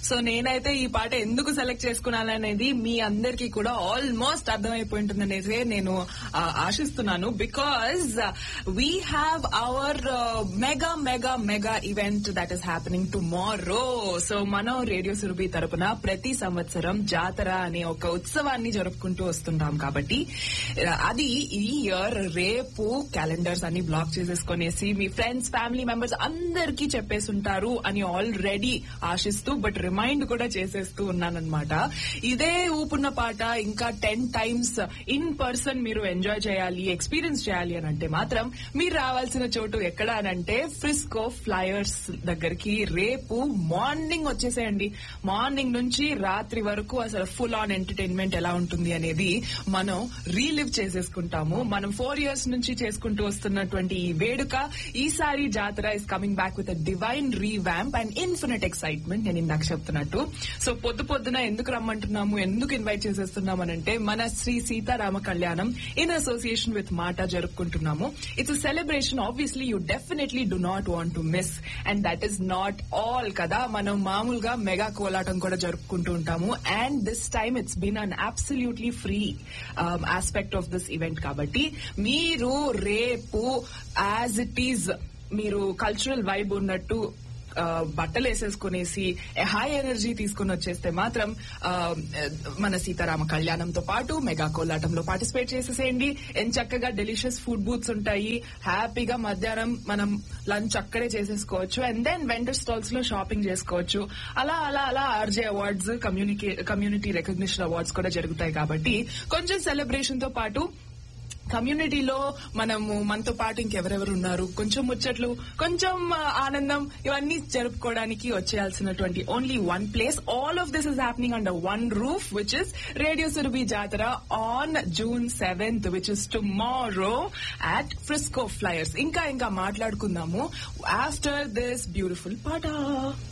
so నేనైతే ఈ పాట ఎందుకు సెలెక్ట్ చేసుకున్నాను అనేది మీ అందరికీ కూడా ఆల్మోస్ట్ అర్థమైపోయి ఉంటుందనేసి నేను ఆ, ఆశిస్తున్నాను because we have our mega mega mega event that is happening tomorrow so మనం రేడియో సురభి తరపున ప్రతి సంవత్సరం జాతర అనే ఒక ఉత్సవాన్ని జరుపుకుంటూ వస్తుంటాం కాబట్టి ఆ, అది ఈ ఇయర్ రేపు క్యాలెండర్స్ అన్ని బ్లాక్ చేసేసుకునేసి మీ ఫ్రెండ్స్ ఫ్యామిలీ మెంబర్స్ అందరికీ చెప్పేసి ఉంటారు అని ఆల్రెడీ ఆశిస్తూ బట్ రిమైండ్ కూడా చేసేస్తూ ఉన్నానన్నమాట ఇదే ఊపున్న పాట ఇంకా టెన్ టైమ్స్ ఇన్ పర్సన్ మీరు ఎంజాయ్ చేయాలి ఎక్స్పీరియన్స్ చేయాలి అని అంటే మాత్రం మీరు రావాల్సిన చోటు ఎక్కడ అని అంటే ఫ్రిస్కో ఫ్లయర్స్ దగ్గరికి రేపు మార్నింగ్ వచ్చేసేయండి మార్నింగ్ నుంచి రాత్రి వరకు అసలు ఫుల్ ఆన్ ఎంటర్టైన్మెంట్ ఎలా ఉంటుంది అనేది మనం రీలివ్ చేసేసుకుంటాము మనం ఫోర్ ఇయర్స్ నుంచి చేసుకుంటూ వస్తున్నటువంటి ఈ వేడుక ఈసారి Jathara is coming back with divine revamp and infinite excitement నేను ఇందాక చెప్తున్నట్టు సో పొద్దు పొద్దున ఎందుకు రమ్మంటున్నాము ఎందుకు ఇన్వైట్ చేసేస్తున్నాం అని అంటే మన శ్రీ సీతారామ కళ్యాణం ఇన్ అసోసియేషన్ విత్ మాట జరుపుకుంటున్నాము it's celebration obviously you definitely do not want to miss and that is not all కదా మనం మామూలుగా మెగా కోలాటం కూడా జరుపుకుంటూ ఉంటాము and this time it's been an absolutely free aspect of this event కాబట్టి మీరు రేపు యాజ్ ఇట్ ఈజ్ మీరు కల్చరల్ వైబ్ ఉన్నట్టు ఆ, బట్టలు వేసేసుకునేసి హై ఎనర్జీ తీసుకుని వచ్చేస్తే మాత్రం ఆ, మన సీతారామ కళ్యాణంతో పాటు మెగా కోలాటంలో పార్టిసిపేట్ చేసేసేయండి ఎంత చక్కగా డెలిషియస్ ఫుడ్ బూత్స్ ఉంటాయి హ్యాపీగా మధ్యాహ్నం మనం లంచ్ అక్కడే చేసేసుకోవచ్చు అండ్ దెన్ వెండర్ స్టాల్స్ లో షాపింగ్ చేసుకోవచ్చు అలా అలా అలా ఆర్జే అవార్డ్స్ కమ్యూనికే కమ్యూనిటీ రికగ్నిషన్ అవార్డ్స్ కూడా జరుగుతాయి కాబట్టి కొంచెం సెలబ్రేషన్ తో పాటు కమ్యూనిటీలో మనము మనతో పాటు ఇంకెవరెవరు ఉన్నారు కొంచెం ముచ్చట్లు కొంచెం ఆ, ఆనందం ఇవన్నీ జరుపుకోవడానికి వచ్చేయాల్సినటువంటి only one place all of this is happening under one roof which is radio Surabhi Jathara on June seventh which is tomorrow at Frisco flyers ఇంకా ఇంకా మాట్లాడుకుందాము ఆఫ్టర్ దిస్ బ్యూటిఫుల్ పాట